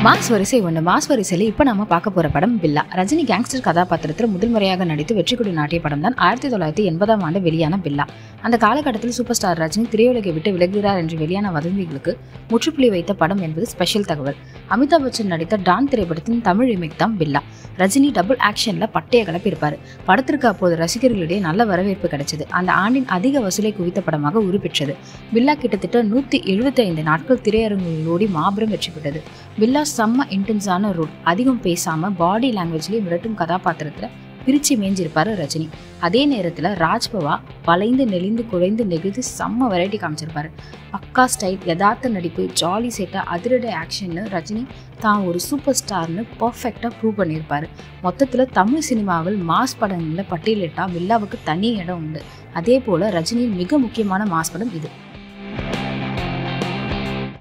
mass வரிசை ஒன்று mass வரிசையில் இப்போ நம்ம பார்க்க போகிற படம் பில்லா ரஜினி கேங்ஸ்டர் கதாபாத்திரத்தில் முதல் முறையாக நடித்து வெற்றி கொடி நாட்டிய படம் தான் ஆயிரத்தி தொள்ளாயிரத்தி எண்பதாம் ஆண்டு வெளியான பில்லா அந்த காலகட்டத்தில் சூப்பர் ஸ்டார் ரஜினி திரையுலகை விட்டு விலகுகிறார் என்று வெளியான வதந்திகளுக்கு முற்றுப்புள்ளி வைத்த படம் என்பது ஸ்பெஷல் தகவல் அமிதாப் பச்சன் நடித்த டான் திரைப்படத்தின் தமிழ் ரீமேக் தான் பில்லா ரஜினி டபுள் ஆக்ஷனில் பட்டைய கிளப்பியிருப்பார் படத்திற்கு அப்போது ரசிகர்களிடையே நல்ல வரவேற்பு கிடைச்சது அந்த ஆண்டின் அதிக வசூலை குவித்த படமாக உருப்பெற்றது பில்லா கிட்டத்தட்ட நூற்றி எழுபத்தி ஐந்து நாட்கள் திரையரங்குகளில் ஓடி மாபெரும் வெற்றி பெற்றது பில்லா செம்ம இன்டென்ஸான ரோல் அதிகம் பேசாமல் பாடி லாங்குவேஜ்லேயே மிரட்டும் கதாபாத்திரத்தில் பிரித்து மேய்ஞ்சிருப்பாரு ரஜினி அதே நேரத்தில் ராஜ்பவா வளைந்து நெளிந்து குழைந்து நெகிழ்ந்து செம்ம வெரைட்டி காமிச்சிருப்பாரு பக்கா ஸ்டைல் யதார்த்த நடிப்பு ஜாலி செட்டா அதிரடி ஆக்ஷன்னு ரஜினி தான் ஒரு சூப்பர் ஸ்டார்னு பர்ஃபெக்டாக ப்ரூவ் பண்ணியிருப்பாரு மொத்தத்தில் தமிழ் சினிமாவில் மாஸ் படங்களில் பட்டியலிட்டால் பில்லாவுக்கு தனி இடம் உண்டு அதே போல் ரஜினியின் மிக முக்கியமான மாஸ் படம் இது